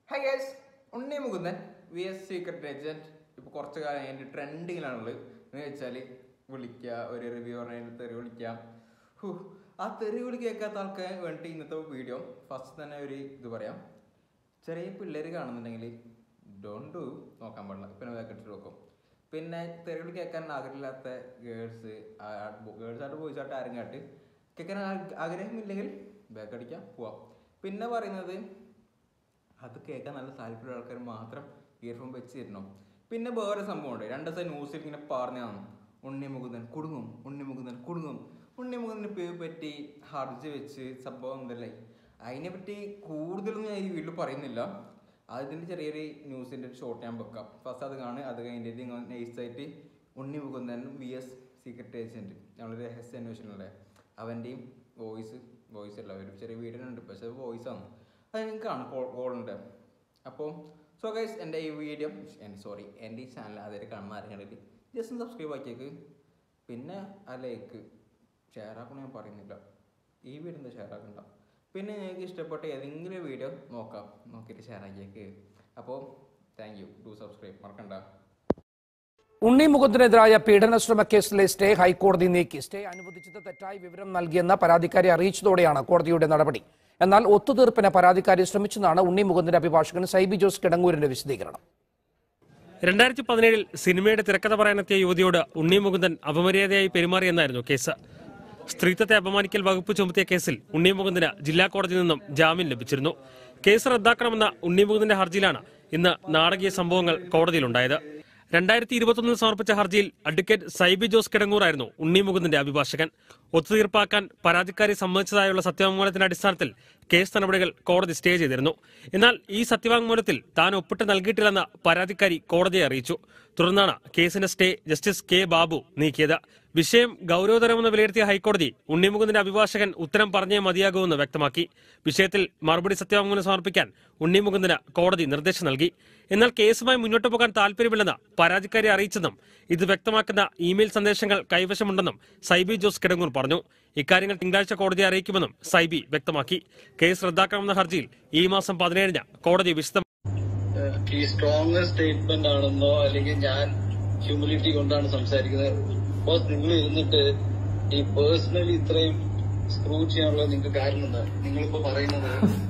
High guys Unni Mukundan V S secret agent ഇപ്പോൾ കുറച്ച് കാലം അതിൻ്റെ ട്രെൻഡിങ്ങിലാണുള്ളത് എന്ന് വെച്ചാൽ വിളിക്കുക ഒരു റിവ്യൂ പറഞ്ഞതിന് തെറി വിളിക്കാം ഹു ആ തെറി വിളി കേൾക്കാത്ത ആൾക്കാർ വേണ്ടി ഇന്നത്തെ വീഡിയോ ഫസ്റ്റ് തന്നെ ഒരു ഇത് പറയാം ചെറിയ പിള്ളേർ കാണുന്നുണ്ടെങ്കിൽ ഡോൺ ഡു നോക്കാൻ പാടില്ല പിന്നെ വേക്കിട്ട് നോക്കും പിന്നെ തെറിവിളി കേൾക്കാൻ ആഗ്രഹമില്ലാത്ത ഗേൾസ് ഗേൾസ് ആയിട്ട് ബോയ്സ് ആയിട്ട് ആരും കാട്ട് കേൾക്കാൻ ആഗ്ര- ആഗ്രഹമില്ലെങ്കിൽ ബാക്ക് അടിക്കാം പോവാം പിന്നെ പറയുന്നത് അത് കേൾക്കാൻ നല്ല താല്പര്യമുള്ള ആൾക്കാർ മാത്രം ഇയർഫോൺ വെച്ച് തരണം പിന്നെ വേറെ സംഭവമുണ്ട് രണ്ട് ദിവസം ന്യൂസിൽ ഇങ്ങനെ പറഞ്ഞതാണ് ഉണ്ണി മുകുന്ദൻ കുടുങ്ങും ഉണ്ണി മുകുന്ദൻ കുടുങ്ങും ഉണ്ണി മുകുന്ദന് പേര് പറ്റി ഹർജി വെച്ച് സംഭവം എന്തല്ലേ അതിനെപ്പറ്റി കൂടുതലൊന്നും ഞാൻ ഈ വീട്ടിൽ പറയുന്നില്ല അതിൻ്റെ ചെറിയൊരു ന്യൂസിൻ്റെ ഒരു ഷോർട്ട് ഞാൻ വെക്കാം ഫസ്റ്റ് അത് കാണുക അത് കഴിഞ്ഞിട്ട് നിങ്ങൾ നൈസായിട്ട് Unni Mukundan V S secret agent ഞങ്ങൾ രഹസ്യ അന്വേഷണമല്ലേ അവൻ്റെയും വോയിസ് വോയിസ് അല്ല ഒരു ചെറിയ വീഡിയോ ഉണ്ട് പക്ഷേ വോയിസ് ആണ് അത് നിങ്ങൾക്കാണ് കോളുണ്ട് അപ്പോൾ സോ ഗൈസ് എൻ്റെ ഈ വീഡിയോ സോറി എൻ്റെ ഈ ചാനൽ അതിൽ കാണുന്ന ആരെങ്കിലും ജസ്റ്റ് ഒന്ന് സബ്സ്ക്രൈബ് ആക്കിയേക്ക് പിന്നെ ആ ലൈക്ക് ഷെയർ ആക്കണം ഞാൻ പറയുന്നില്ല ഈ വീഡിയോ എന്താ ഷെയർ ആക്കണ്ട പിന്നെ നിങ്ങൾക്ക് ഇഷ്ടപ്പെട്ട ഏതെങ്കിലും വീഡിയോ നോക്കാം നോക്കിയിട്ട് ഷെയർ ആക്കിയേക്ക് അപ്പോൾ താങ്ക് യു ഡു സബ്സ്ക്രൈബ് മറക്കണ്ട ഉണ്ണി മുകുന്ദനെതിരായ പീഡന ശ്രമ കേസിലെ സ്റ്റേ ഹൈക്കോടതി നീക്കി സ്റ്റേ അനുവദിച്ചത് തെറ്റായി വിവരം നൽകിയെന്ന പരാതിക്കാരി അറിയിച്ചതോടെയാണ് കോടതിയുടെ നടപടി എന്നാൽ ഒത്തുതീർപ്പിന് പരാതിക്കാരി ശ്രമിച്ചെന്നാണ് ഉണ്ണി മുകുന്ദന്റെ അഭിഭാഷകൻ സൈബി ജോസ് കിടങ്ങൂരിന്റെ വിശദീകരണം രണ്ടായിരത്തി പതിനേഴിൽ സിനിമയുടെ തിരക്കഥ പറയാനെത്തിയ യുവതിയോട് ഉണ്ണി മുകുന്ദൻ അപമര്യാദയായി പെരുമാറിയെന്നായിരുന്നു കേസ് സ്ത്രീത്വത്തെ അപമാനിക്കൽ വകുപ്പ് ചുമത്തിയ കേസിൽ ഉണ്ണി മുകുന്ദന് ജില്ലാ കോടതിയിൽ നിന്നും ജാമ്യം ലഭിച്ചിരുന്നു കേസ് റദ്ദാക്കണമെന്ന ഉണ്ണി മുകുന്ദന്റെ ഹർജിയിലാണ് ഇന്ന് നാടകീയ സംഭവങ്ങൾ കോടതിയിലുണ്ടായത് രണ്ടായിരത്തി ഇരുപത്തൊന്നിൽ സമർപ്പിച്ച ഹർജിയിൽ അഡ്വക്കേറ്റ് സൈബി ജോസ് കിടങ്ങൂറായിരുന്നു ഉണ്ണി മുകുന്ദന്റെ അഭിഭാഷകൻ ഒത്തുതീർപ്പാക്കാൻ പരാതിക്കാരി സമ്മതിച്ചതായുള്ള സത്യവാങ്മൂലത്തിന്റെ അടിസ്ഥാനത്തിൽ കേസ് നടപടികൾ കോടതി സ്റ്റേ ചെയ്തിരുന്നു എന്നാൽ ഈ സത്യവാങ്മൂലത്തിൽ താൻ ഒപ്പിട്ട് നൽകിയിട്ടില്ലെന്ന് പരാതിക്കാരി കോടതിയെ അറിയിച്ചു തുടർന്നാണ് കേസിന്റെ സ്റ്റേ ജസ്റ്റിസ് കെ ബാബു നീക്കിയത് വിഷയം ഗൌരവതരമെന്ന് വിലയിരുത്തിയ ഹൈക്കോടതി ഉണ്ണിമുകുന്ദന്റെ അഭിഭാഷകൻ ഉത്തരം പറഞ്ഞേ മതിയാകൂവെന്ന് വ്യക്തമാക്കി വിഷയത്തിൽ മറുപടി സത്യവാങ്മൂലം സമർപ്പിക്കാൻ ഉണ്ണിമുകുന്ദന് കോടതി നിർദ്ദേശം നൽകി എന്നാൽ കേസുമായി മുന്നോട്ട് പോകാൻ താൽപര്യമില്ലെന്ന് പരാതിക്കാരി അറിയിച്ചെന്നും ഇത് വ്യക്തമാക്കുന്ന ഇമെയിൽ സന്ദേശങ്ങൾ കൈവശമുണ്ടെന്നും സൈബി ജോസ് കിടങ്ങൂർ പറഞ്ഞു ഇക്കാര്യങ്ങൾ തിങ്കളാഴ്ച കോടതിയെ അറിയിക്കുമെന്നും സൈബി വ്യക്തമാക്കി കേസ് റദ്ദാക്കണമെന്ന ഹർജിയിൽ ഈ മാസം പതിനേഴിന് കോടതി വിശദ ഏഹ് ഈ സ്ട്രോങ് സ്റ്റേറ്റ്മെന്റ് ആണെന്നോ അല്ലെങ്കിൽ ഞാൻ ഹ്യൂമിലിറ്റി കൊണ്ടാണ് സംസാരിക്കുന്നത് ബോസ് നിങ്ങൾ ഇരുന്നിട്ട് ഈ പേഴ്സണലി ഇത്രയും സ്ക്രൂ ചെയ്യാനുള്ള നിങ്ങൾക്ക് കാരണം എന്താ നിങ്ങളിപ്പോ പറയുന്നത്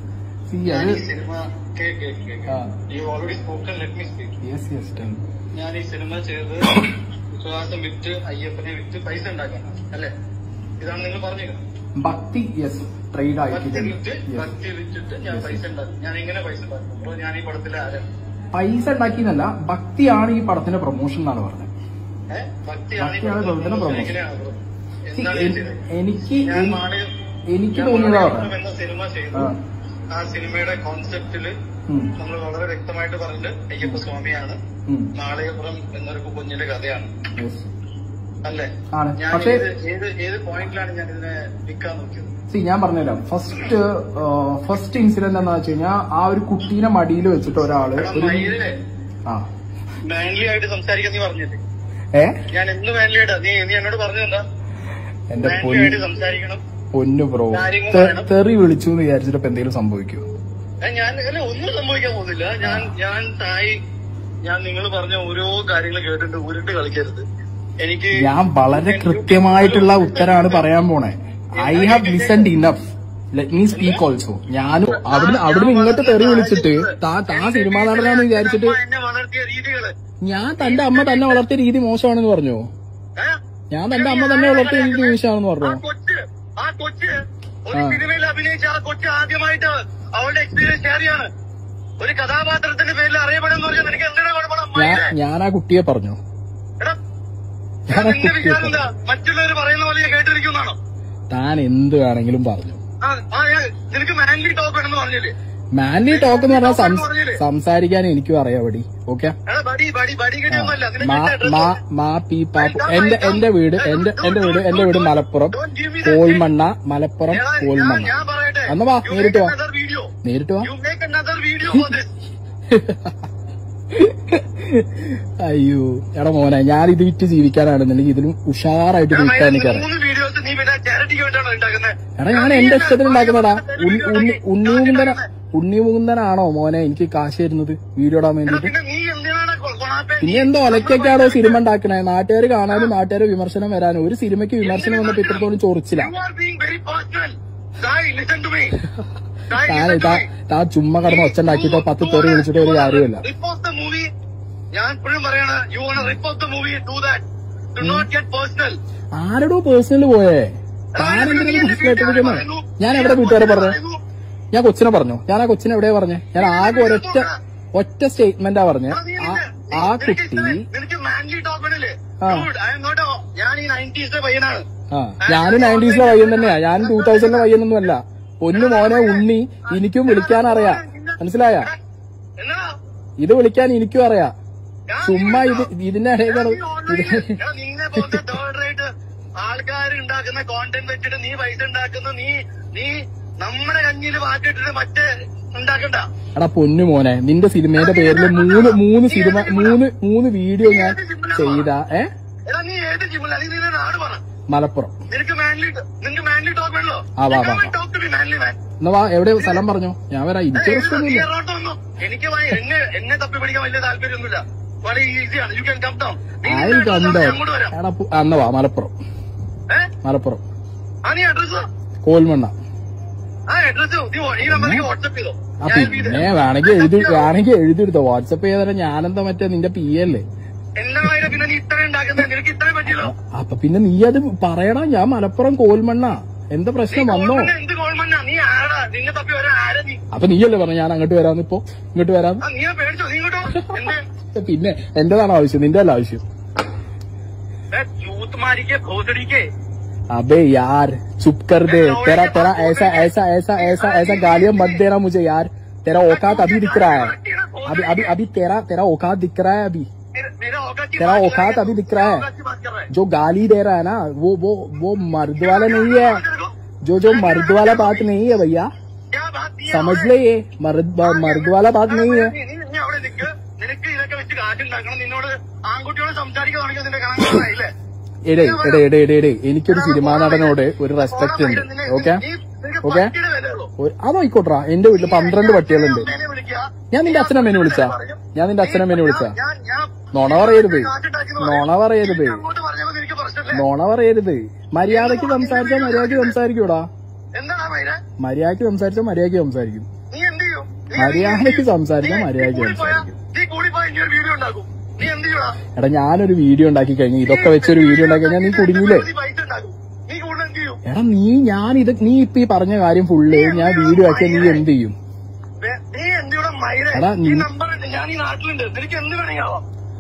ഞാൻ ഈ സിനിമ കേക്ക് കേക്ക് കേക്ക് you already spoken let me speak ഞാൻ ഈ സിനിമ ചെയ്ത് വിശ്വാസം വിറ്റ് അയ്യപ്പനെ വിറ്റ് പൈസ ഉണ്ടാക്കാനാണ് അല്ലെ ഇതാണ് നിങ്ങൾ പറഞ്ഞിരുന്നത് ഭക്തി യെസ് ട്രേഡ് ഭക്തി ആയിട്ട് വിറ്റ് ഭക്തി വിറ്റിട്ട് ഞാൻ പൈസ ഉണ്ടാക്കും ഞാൻ എങ്ങനെ പൈസ ഉണ്ടാക്കും ബ്രോ ഞാൻ ഈ പടത്തിലെ ആരാണ് പൈസ ഉണ്ടാക്കിയെന്നല്ല ഭക്തിയാണ് ഈ പടത്തിന്റെ പ്രൊമോഷൻ എന്നാണ് പറഞ്ഞത് ഏഹ്? ഭക്തിയാണ് ഈ ഭക്തിയാണ് പടത്തിലെ പ്രവർത്തനം promotion. promotion. എങ്ങനെയാണ് ബ്രോ? See, എന്താണ് എൻ- ഈ ചെയ്തത്? എനിക്ക് ഞാൻ എനി- മാളയം- എനിക്ക് ഞാൻ തോന്നിയതാ മാളയം പറഞ്ഞത് എന്ന സിനിമ ചെയ്തു ആ. ആ സിനിമയുടെ കോൺസെപ്റ്റില് ഉം, നമ്മൾ വളരെ വ്യക്തമായിട്ട് പറഞ്ഞിട്ട് അയ്യപ്പ സ്വാമിയാണ് ഉം, നാളയപുരം എന്നൊരു കുഞ്ഞിന്റെ കഥയാണ് yes. അല്ലേ ആണ്. ഞാൻ പക്ഷേ- ഏത് ഏത് ഏത് പോയിന്റിലാണ് ഞാൻ ഇതിനെ വിൽക്കാൻ നോക്കിയത് See, ഞാൻ പറഞ്ഞുതരാം ഫസ്റ്റ് ഫസ്റ്റ് ഇൻസിഡന്റ് എന്താ വെച്ച് കഴിഞ്ഞാൽ ആ ഒരു കുട്ടീനെ മടിയിൽ വെച്ചിട്ട് ഒരാള് എടാ, ഒരു മയിലിനെ ആ മാൻലി ആയിട്ട് സംസാരിക്കാൻ നീ പറഞ്ഞില്ലേ ഏ ഞാൻ എന്ന് മാൻലി ആയിട്ടാ നീ നീ എന്നോട് പറഞ്ഞതെന്താ എന്റെ മാൻലി പൊന്നു ആയിട്ട് സംസാരിക്കണം പൊന്നു ബ്രോ കാര്യങ്ങൾ തെ- പറയണം. തെറി വിളിച്ചു എന്ന് വിചാരിച്ചിട്ട് ഇപ്പൊ എന്തെങ്കിലും സംഭവിക്കുമോ ഏ, ഞാൻ അല്ല ഒന്നും സംഭവിക്കാൻ പോകുന്നില്ല ഞാൻ ഞാൻ തായി ഞാൻ നിങ്ങൾ പറഞ്ഞ ഓരോ കാര്യങ്ങൾ കേട്ടിട്ട് ഉരുണ്ട് കളിക്കരുത് എനിക്ക് ഞാൻ വളരെ കൃത്യമായിട്ടുള്ള ഉത്തരാണ് പറയാൻ പോണേ I have listened enough let me speak also ഞാനും അവിടുന്ന് അവിടുന്ന് ഇങ്ങോട്ട് തെറി വിളിച്ചിട്ട് താ താ സിനിമാ നടനാന്ന് വിചാരിച്ചിട്ട് അമ്മ എന്നെ വളർത്തിയ രീതികള് ഞാൻ തന്റെ അമ്മ തന്നെ വളർത്തിയ രീതി മോശമാണെന്ന് പറഞ്ഞോ ഏ? ഞാൻ തന്റെ അമ്മ തന്നെ വളർത്തിയ രീതി മോശമാണെന്ന് ആ പറഞ്ഞോ കൊച്ച് ആ കൊച്ച് ഒരു ആ. സിനിമയിൽ അഭിനയിച്ച ആ കൊച്ച് ആദ്യമായിട്ട് അവളുടെ എക്സ്പീരിയൻസ് ഷെയർ ചെയ്യാണ് ഒരു കഥാപാത്രത്തിന്റെ പേരിൽ അറിയപ്പെടുന്ന പറഞ്ഞാൽ നിനക്ക് എന്തിനാ കുഴപ്പണം ഞാൻ ഞാൻ ആ കുട്ടിയെ പറഞ്ഞു എടാ ഞാൻ ആ നിന്റെ കുട്ടിയെ വിചാരം പറഞ്ഞു എന്താ മറ്റുള്ളവർ പറയുന്ന പോലെ ഞാൻ കേട്ടിരിക്കുന്നാണോ താൻ എന്ത് വേണമെങ്കിലും പറഞ്ഞു ആ ആ, ഞാൻ- നിനക്ക് മാൻലി ടോക്ക് വേണമെന്ന് പറഞ്ഞില്ലേ മാൻലി ടോക്ക് എന്ന് പറഞ്ഞാൽ സംസ്- സംസാരിക്കാൻ എനിക്കും അറിയാം അവിടെ ഓക്കെ എടാ ബടി ബടി ബടി കെട്ടിയൊന്നുമല്ല നിനക്ക് മാ എന്റെ മാ address- മാ പി പാപ്പു എന്റെ എന്റെ വീട് എന്റെ എന്റെ വീട് എന്റെ വീട് മലപ്പുറം കോൾമണ്ണ മലപ്പുറം എടാ, ഞാൻ- കോൾമണ്ണ ഞാൻ പറയട്ടെ അന്ന് വാ, You നേരിട്ട് make വാ. another video. നേരിട്ട് വാ You make another video for this. അയ്യോ എടാ മോനെ ഞാൻ ഇത് വിറ്റ് ജീവിക്കാനാണെന്നുണ്ടെങ്കിൽ ഇതിലും ഉഷാറായിട്ട് എടാ, ജീവിക്കാൻ മൈനസ് എനിക്കറിയാം മൂന്ന് വീഡിയോസ് നീ പിന്നെ ചാരിറ്റിക്ക് വേണ്ടിയാണോ ഉണ്ടാക്കുന്നത് എടാ ഞാൻ എന്റെ ഇഷ്ടത്തിന് ഉണ്ടാക്കുന്നടാ ഉണ്ണി ഉണ്ണി ഉണ്ണിമുകുന്ദന ഉണ്ണി മുകുന്ദനാണോ മോനെ എനിക്ക് കാശ് തരുന്നത് വീഡിയോ ഇടാൻ വേണ്ടിട്ട് പിന്നെ നീ എന്തിനാണ് കൊ- കൊണാപ്പേ? പിന്നെ എന്തോ ഒലക്കൊക്കെയാണോ സിനിമ ഉണ്ടാക്കണേ നാട്ടുകാർ കാണാനും നാട്ടുകാരെ വിമർശനം വരാനും ഒരു സിനിമയ്ക്ക് വിമർശനം വന്നപ്പോ ഇത്രത്തോളം ചൊറിച്ചില്ല You are being very personal. Sai, listen to me. Sai, താൻ listen to താ me. താ ചുമ്മാ കടന്ന് ഒച്ച ഉണ്ടാക്കിയിട്ടോ പത്ത് തെറി വിളിച്ചിട്ടോ ഒരു കാര്യമില്ല Rip off the movie. ഞാൻ ഇപ്പോഴും പറയാണ് you want rip off the movie do that do not get personal ആരോടോ പേഴ്സണൽ പോയേ താൻ എന്തിനാണ് മനസ്സിലായിട്ടിരിക്കുന്നത് ഞാൻ എവിടെ വീട്ടുകാരെ പറഞ്ഞു ഞാൻ കൊച്ചിനെ പറഞ്ഞു ഞാൻ ആ കൊച്ചിനെ എവിടെയാ പറഞ്ഞേ ഞാൻ ആകെ ഒരൊറ്റ ഒറ്റ സ്റ്റേറ്റ്മെന്റാ പറഞ്ഞേ ആ ആ കുട്ടി നിനക്ക് മാൻലി ടോക്ക് വേണല്ലേ ആ. ഐ എം നോട്ട് ഞാൻ ഈ നയൻറ്റീസിലെ പയ്യനാണ് ആ ഞാനും നയൻറ്റീസിലെ പയ്യൻ തന്നെയാ ഞാൻ ടൂ തൗസൻഡിലെ പയ്യനൊന്നും അല്ല പൊന്നു മോനെ ഉണ്ണി എനിക്കും വിളിക്കാൻ അറിയാം മനസ്സിലായ എന്നാ ഇത് വിളിക്കാൻ എനിക്കും അറിയാം ഞാൻ ചുമ്മാ ഇത് ഇതിന്റെ ഇടയിൽ ഞാൻ കടന്ന് ഈ online ഇത് ല് എടാ നിന്നെ പോലത്തെ തേർഡ് റേറ്റ് ആൾക്കാർ ഉണ്ടാക്കുന്ന കോണ്ടന്റ് വെച്ചിട്ട് നീ പൈസ ഉണ്ടാക്കുന്ന നീ നീ നമ്മുടെ കഞ്ഞിൽ മാറ്റിട്ടിട്ട് മറ്റേ ഉണ്ടാക്കണ്ട എടാ പൊന്നു മോനെ നിന്റെ സിനിമയുടെ പേരിൽ മൂന്ന് മൂന്ന് സിനിമ മൂന്ന് മൂന്ന് വീഡിയോ ഞാൻ ചെയ്ത ഏ എടാ നീ ഏത് ജിമ്മിൽ അല്ലെങ്കിൽ നീ നാട് പറ മലപ്പുറം നിനക്ക് മാൻലി നിനക്ക് മാൻലി ടോക്ക് വേണല്ലോ ആ, വാ, വാ, വാ. Talk to be manly man എന്നാ വാ എവിടെ സ്ഥലം പറഞ്ഞോ ഞാൻ വരാം എനിക്ക് പ്രശ്നമൊന്നുമില്ല എനിക്ക് ഭയ- എന്നെ എന്നെ തപ്പി പിടിക്കാൻ വലിയ താല്പര്യമൊന്നുമില്ല വളരെ ഈസിയാണ് യു ക്യാൻ കം ഡൗൺ ആയി കണ്ടോ അങ്ങോട്ട് വരാം എടാ പു- ആ, എന്നാ വാ മലപ്പുറം ഏ മലപ്പുറം ആ നീ അഡ്രസ് കോൽമണ്ണ ആ അഡ്രസ് നീ ഈ നമ്പറിലേക്ക് വാട്സപ്പ് ചെയ്തോ ആ ഞാൻ ഇത് പിന്നെ വേണമെങ്കിൽ എഴുതി വേണമെങ്കിൽ എഴുതിയെടുത്തോ വാട്സപ്പ് ചെയ്താൽ ഞാനെന്താ മറ്റേ നിന്റെ പി അല്ലേ എല്ലാം ആയാലും പിന്നെ നീ ഇത്രയും ഉണ്ടാക്കുന്നത് നിനക്ക് ഇത്രയും പറ്റിയല്ലോ അപ്പൊ പിന്നെ നീ അത് പറയണം ഞാൻ മലപ്പുറം കോൽമണ്ണ എന്താ പ്രശ്നം വന്നോ ഗവൺമെന്റ് എന്ത് ഗവൺമെന്റാ നീ ആടാ നിന്നെ തപ്പി വരാൻ ആരാ നീ അപ്പൊ നീയല്ലേ പറഞ്ഞു ഞാൻ അങ്ങോട്ട് വരാന്ന് ഇപ്പൊ ഇങ്ങോട്ട് വരാന്ന് ആ നീ പേടിച്ചോ നീ ഇങ്ങോട്ടോ എന്ത് പിന്നെ എന്റേതാണ് ആവശ്യം നിന്റെ അല്ല ആവശ്യം യൂത്ത് മാരിക്കെ ഭോസടിക്കേ अबे यार चुप कर दे तेरा तेरा ऐसा ऐसा ऐसा ऐसा ऐसा गालियां मत देना मुझे यार तेरा औकात अभी दिख रहा है अभी अभी अभी तेरा तेरा औकात दिख रहा है अभी मेरा औकात की तेरा बात कर औकात रहा है, अभी दिख रहा है। औकात की बात कर रहा है जो गाली दे रहा है ना वो वो वो मर्द वाला नहीं है जो जो मर्द वाला बात नहीं है भैया क्या बात नहीं है समझ അവിടെ? ले ये मर्द मर्द वाला बात नहीं है നീ- നീ- നീ അവിടെ നിൽക്ക് നിനക്ക് ഇതൊക്കെ വെച്ച് കാറ്റുണ്ടാക്കണം നിന്നോട് ആൺകുട്ടിയോട് സംസാരിക്കാൻ തുടങ്ങിയ നിന്റെ കണക്കായില്ലേ എടേ എടേ എടേ എടേ എടേ എനിക്കൊരു സിനിമാ നടനോട് ഒരു റെസ്പെക്ട് ഉണ്ട് ഓക്കെ ഓക്കെ അതായിക്കോട്രാ എന്റെ വീട്ടിൽ പന്ത്രണ്ട് പട്ടികളുണ്ട് ഞാൻ നിന്റെ അച്ഛനമ്മേനെ വിളിച്ചാ ഞാൻ നിന്റെ അച്ഛനമ്മേനെ വിളിച്ചാ നുണ പറയരുത് നുണ പറയരുത് അങ്ങോട്ട് പറഞ്ഞപ്പോ നിനക്ക് പ്രശ്നമില്ലേ നുണ പറയരുത് മര്യാദക്ക് സംസാരിച്ചാൽ മര്യാദക്ക് സംസാരിക്കൂടാ എന്താണ് മൈര മര്യാദക്ക് സംസാരിച്ചാൽ മര്യാദക്ക് സംസാരിക്കും നീ എന്ത് ചെയ്യും നീ മര്യാദയ്ക്ക് എന്ത് ചെയ്യും? സംസാരിക്കാൻ നീ- മര്യാദയ്ക്ക് നീ കൂടിപ്പോയാ- സംസാരിക്കും. നീ കൂടിപ്പോയ ഇനി ഒരു വീഡിയോ ഉണ്ടാക്കും നീ എന്ത് ചെയ്യടാ എടാ ഞാനൊരു വീഡിയോ ഉണ്ടാക്കി കഴിഞ്ഞു ഇതൊക്കെ വെച്ചൊരു വീഡിയോ ഉണ്ടാക്കി കഴിഞ്ഞാൽ നീ കുടുങ്ങിയില്ലേ നീ പൈസ ഉണ്ടാക്കും നീ കൂടുതൽ എന്ത് ചെയ്യും എടാ നീ ഞാൻ ഇത് നീ ഇപ്പൊ ഈ പറഞ്ഞ കാര്യം ഫുള്ള് ഞാൻ വീഡിയോ ആക്കിയാൽ നീ എന്ത് ചെയ്യും വേ- നീ എന്തിവിടെ മൈര എടാ, ഈ നീ- നമ്പർ ഉണ്ട് ഞാൻ ഈ നാട്ടിലുണ്ട് നിനക്ക് എന്ത് വേണമെങ്കിലാവാം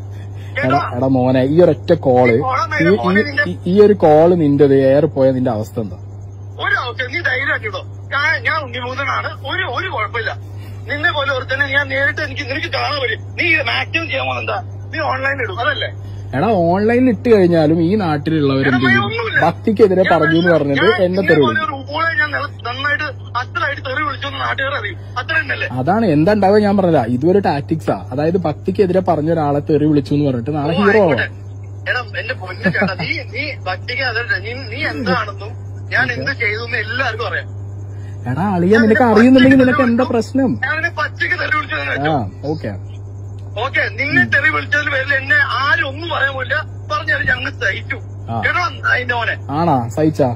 എടാ എടാ മോനെ ഈ ഒരൊറ്റ കോള് ഈ ഈ- ഈ- ഈ ഒരു കോള് നിന്റേത് ഏറെ പോയ നിന്റെ അവസ്ഥ എന്താ ഒരു ആവശ്യം നീ ധൈര്യമാക്കിട്ടോ ഞാൻ ഞാൻ ഉണ്ണിമൂതനാണ് ഒരു ഒരു കുഴപ്പമില്ല നിന്നെ പോലെ ഒരുത്തന്നെ ഞാൻ നേരിട്ട് എനിക്ക് നിനക്ക് കാണാൻ പറ്റും നീ മാക്സിമം ചെയ്യാൻ പോകുന്നത് എന്താ നീ ഓൺലൈനിൽ ഇടും അതല്ലേ എടാ ഓൺലൈനിൽ ഇട്ട് കഴിഞ്ഞാലും ഈ നാട്ടിലുള്ളവരെന്ത് ചെയ്യും ഭക്തിക്കെതിരെ പറഞ്ഞു എന്ന് പറഞ്ഞിട്ട് എന്നെ തെറി വിളിക്കും ഒരു ഊളെ ഞാൻ നില- നന്നായിട്ട് അത്രയായിട്ട് തെറി വിളിച്ചൊന്ന് നാട്ടുകാർ അറിയും അത്ര തന്നെയല്ലേ അതാണ് എന്താ ഉണ്ടാവുക ഞാൻ പറഞ്ഞില്ല ഇതൊരു ടാക്ടിക്സാ അതായത് ഭക്തിക്കെതിരെ പറഞ്ഞ ഒരാളെ തെറി വിളിച്ചു എന്ന് പറഞ്ഞിട്ട് നാളെ ഹീറോ ആവാം എടാ എന്റെ പൊന്നു ചേട്ടാ നീ നീ ഭക്തിക്ക് അതല്ല നീ നീ എന്താണെന്നും ഞാൻ എന്ത് ചെയ്തു എന്ന് എല്ലാവർക്കും അറിയാം എടാ അളിയ നിനക്ക് അറിയുന്നുണ്ടെങ്കിൽ നിനക്ക് എന്താ പ്രശ്നം ഞാനിനെ പച്ചക്ക് തെറി വിളിച്ചതെന്ന് ആ വെച്ചോ ഓക്കെ ഓക്കെ നിന്നെ തെറി വിളിച്ചതിന് പേരിൽ എന്നെ ആരും ഒന്നും പറയാൻ പോയില്ല പറഞ്ഞാൽ ഞങ്ങൾ സഹിച്ചു ആ. കേട്ടോ അതിന്റെ മോനെ ആണാ സഹിച്ചാ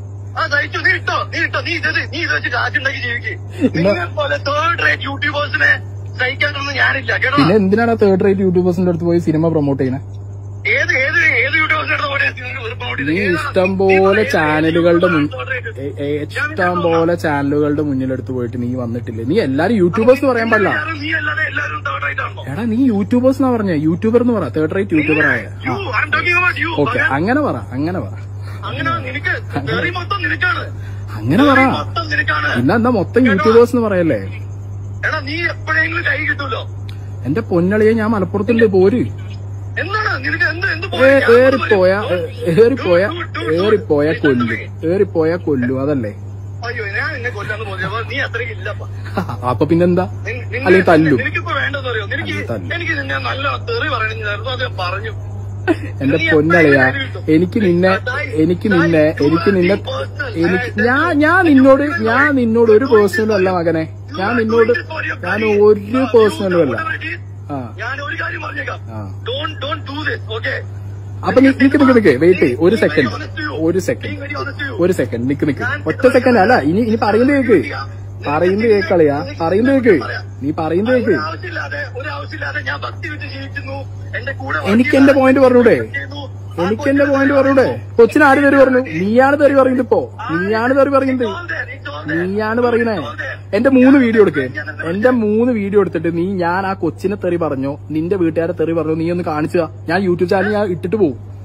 ആ സഹിച്ചു നീ ഇട്ടോ നീ ഇട്ടോ നീ ഇത് നീ ഇത് വെച്ച് കാറ്റുണ്ടാക്കി ജീവിക്ക് നിങ്ങളെ പോലെ തേർഡ് റേറ്റ് യൂട്യൂബേഴ്സിനെ സഹിക്കാനൊന്നും ഞാനില്ല കേട്ടോ പിന്നെ എന്തിനാണ് തേർഡ് റേറ്റ് യൂട്യൂബേഴ്സിന്റെ അടുത്ത് പോയി സിനിമ പ്രൊമോട്ട് ചെയ്യുന്നത് ഏത് ഏത് ഏത് യൂട്യൂബേഴ്സിന്റെ അടുത്ത് പോയി നിങ്ങൾക്ക് വെറുതെ promote നീ ചെയ്ത് ഇഷ്ടം നീ പോലെ പോലെ ചാനലുകളുടെ മുൻ third rate. ഏ- ഏ- ഇഷ്ടം പോലെ ചാനലുകളുടെ മുന്നിലെടുത്ത് പോയിട്ട് നീ വന്നിട്ടില്ലേ നീ എല്ലാരും യൂട്യൂബേഴ്സ് പറയാൻ പാടില്ല എല്ലാവരും നീ അല്ലാതെ എല്ലാവരും തേർഡ് റേറ്റ് ആണോ എടാ നീ യൂട്യൂബേഴ്സ് എന്നാ പറഞ്ഞ യൂട്യൂബർ എന്ന് പറ തേർഡ് റേറ്റ് യൂട്യൂബർ ആയ you I'm talking about you okay അങ്ങനെ പറ അങ്ങനെ പറ അങ്ങനെ നിനക്ക് തെറി മൊത്തം നിനക്കാണ് അങ്ങനെ പറ തെറി മൊത്തം നിനക്കാണ് പിന്നെ എന്താ മൊത്തം യൂട്യൂബേഴ്സ് എന്ന് പറയല്ലേ എടാ നീ എപ്പോഴെങ്കിലും കൈ കിട്ടൂലോ എന്റെ പൊന്നളിയെ ഞാൻ മലപ്പുറത്തുണ്ട് പോര് എന്താണ് നിനക്ക് എന്ത് എന്ത് ഏ- പോയി? ഞാൻ ഏറിപ്പോയ പോയി. ഏ- ഏറിപ്പോയ ഏറിപ്പോയ കൊല്ലു ഏറിപ്പോയ കൊല്ലു അതല്ലേ അയ്യോ ഞാൻ നിന്നെ കൊല്ലാന്ന് പോയപ്പോ നീ അത്രയ്ക്ക് ഇല്ലപ്പാ അപ്പൊ പിന്നെന്താ നിൻ- നിന്നെ- അല്ലെങ്കിൽ തല്ലു നിനക്കിപ്പോ വേണ്ടെന്ന് അറിയോ നിനക്ക് അല്ലെങ്കിൽ തല്ലു. എനിക്ക് നിന്നെ നല്ല തെറി പറയണമെന്ന് നേരത്തെ അത് ഞാൻ പറഞ്ഞു എന്റെ പൊന്നളിയാ എനിക്ക് നിന്നെ എനിക്ക് നിന്നെ എനിക്ക് നിന്നെ എനിക്ക് ഞാൻ ഞാൻ നിന്നോട് ഞാൻ നിന്നോട് ഒരു പേഴ്സണലും അല്ല മകനെ ഞാൻ നിന്നോട് ഞാൻ ഒരു പേഴ്സണലും അല്ല ആ ഞാൻ ഒരു കാര്യം പറഞ്ഞേക്കാം ആ don't don't do this okay അപ്പൊ നി- നിക്ക് നിക്ക് നിക്ക് വെയിറ്റ് ഒരു സെക്കൻഡ് ഒരു സെക്കൻഡ് ഒരു സെക്കൻഡ് നിക്ക് നിക്ക് ഒറ്റ സെക്കൻഡ് അല്ല ഇനി ഇനി പറയുന്നത് കേക്ക് പറയുന്നത് കേക്കളിയാ പറയുന്നത് കേക്ക് നീ പറയുന്നത് കേക്ക് ആവശ്യമില്ലാതെ ഒരു ആവശ്യമില്ലാതെ ഞാൻ ഭക്തി വിട്ട് ജീവിക്കുന്നു എന്റെ കൂടെ എനിക്ക് എന്റെ പോയിന്റ് പറഞ്ഞൂടെ എനിക്ക് എന്റെ പോയിന്റ് പറഞ്ഞൂടെ കൊച്ചിന് ആര് തെറി പറഞ്ഞു നീയാണ് തെറി പറയുന്നത് ഇപ്പോ നീയാണ് തെറി പറയുന്നത് നീയാണ് പറയണേ എന്റെ മൂന്ന് വീഡിയോ എടുക്ക് എന്റെ മൂന്ന് വീഡിയോ എടുത്തിട്ട് നീ ഞാൻ ആ കൊച്ചിനെ തെറി പറഞ്ഞോ നിന്റെ വീട്ടുകാരെ തെറി പറഞ്ഞോ നീ ഒന്ന് കാണിച്ചു താ. ഞാൻ യൂട്യൂബ് ചാനൽ ഞാൻ ഇട്ടിട്ട് പോകും